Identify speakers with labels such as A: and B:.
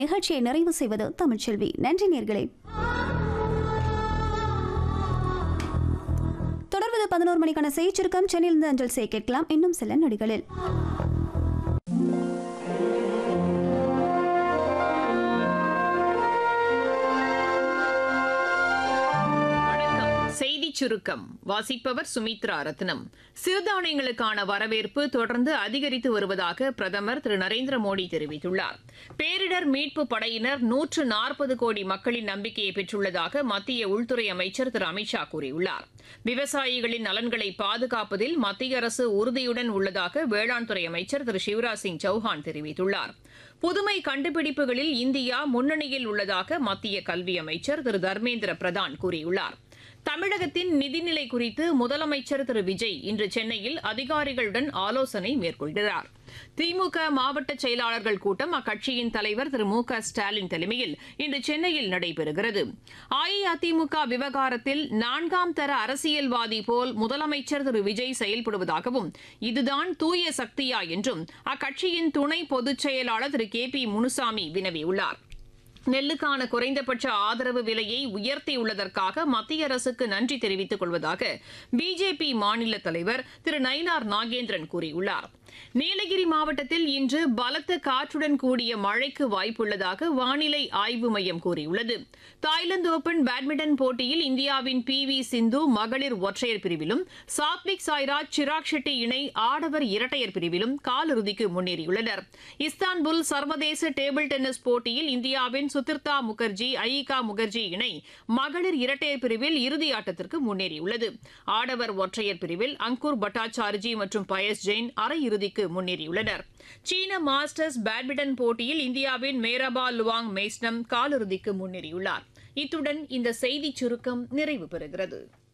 A: நிகழ்ச்சியை நிறைவு செய்வது தமிழ்ச்செல்வி நன்றி நேர்களே தொடர்வது பதினோரு மணிக்கான செய்திச்சுருக்கம் சென்னையிலிருந்து அஞ்சல் செய்ய கேட்கலாம் இன்னும் சில நொடிகளில்
B: வணக்கம் செய்திச் சுருக்கம் வாசிப்பவர் சுமித்ரா ரத்னம் சிறுதானியங்களுக்கான வரவேற்பு தொடர்ந்து அதிகரித்து வருவதாக பிரதமர் திரு நரேந்திர மோடி தெரிவித்துள்ளார் பேரிடர் மீட்பு படையினர் நூற்று நாற்பது கோடி மக்களின் நம்பிக்கையை பெற்றுள்ளதாக மத்திய உள்துறை அமைச்சர் திரு அமித்ஷா கூறியுள்ளார் விவசாயிகளின் நலன்களை பாதுகாப்பதில் மத்திய அரசு உறுதியுடன் உள்ளதாக வேளாண் துறை அமைச்சர் திரு சிவராஜ் சிங் சௌஹான் தெரிவித்துள்ளார் புதுமை கண்டுபிடிப்புகளில் இந்தியா முன்னணியில் உள்ளதாக மத்திய கல்வி அமைச்சர் திரு தர்மேந்திர பிரதான் கூறியுள்ளார் தமிழகத்தின் நிதிநிலை குறித்து முதலமைச்சர் திரு விஜய் இன்று சென்னையில் அதிகாரிகளுடன் ஆலோசனை மேற்கொள்கிறார் திமுக மாவட்ட செயலாளர்கள் கூட்டம் அக்கட்சியின் தலைவர் திரு மு க ஸ்டாலின் தலைமையில் இன்று சென்னையில் நடைபெறுகிறது அஇஅதிமுக விவகாரத்தில் நான்காம் தர அரசியல்வாதி போல் முதலமைச்சர் திரு விஜய் செயல்படுவதாகவும் இதுதான் தூய சக்தியா என்றும் அக்கட்சியின் துணை பொதுச் செயலாளர் திரு கே பி முனுசாமி வினவியுள்ளார் நெல்லுக்கான குறைந்தபட்ச ஆதரவு விலையை உயர்த்தியுள்ளதற்காக மத்திய அரசுக்கு நன்றி தெரிவித்துக் கொள்வதாக பிஜேபி மாநில தலைவர் திரு நயினார் நாகேந்திரன் கூறியுள்ளார் நீலகிரி மாவட்டத்தில் இன்று பலத்த காற்றுடன் கூடிய மழைக்கு வாய்ப்புள்ளதாக வானிலை ஆய்வு மையம் கூறியுள்ளது தாய்லாந்து ஓபன் பேட்மிண்டன் போட்டியில் இந்தியாவின் பி வி சிந்து மகளிர் ஒற்றையர் பிரிவிலும் சாத்விக் சாய்ராஜ் சிராக் ஷெட்டி இணை ஆடவர் இரட்டையர் பிரிவிலும் காலிறுதிக்கு முன்னேறியுள்ளனர் இஸ்தான்புல் சர்வதேச டேபிள் டென்னிஸ் போட்டியில் இந்தியாவின் சுதிர்தா முகர்ஜி அயிகா முகர்ஜி இணை மகளிர் இரட்டையர் பிரிவில் இறுதி ஆட்டத்திற்கு முன்னேறியுள்ளது ஆடவர் ஒற்றையர் பிரிவில் அங்குர் பட்டாச்சார்ஜி மற்றும் பயஸ் ஜெயின் அரையிறுதிக்கு முன்னேறியுள்ளனர் சீன மாஸ்டர்ஸ் பேட்மிண்டன் போட்டியில் இந்தியாவின் மேரபா லுவாங் மெய்ஸ்னம் காலிறுதிக்கு முன்னேறியுள்ளார் இத்துடன் இந்த செய்திச் சுருக்கம் நிறைவு பெறுகிறது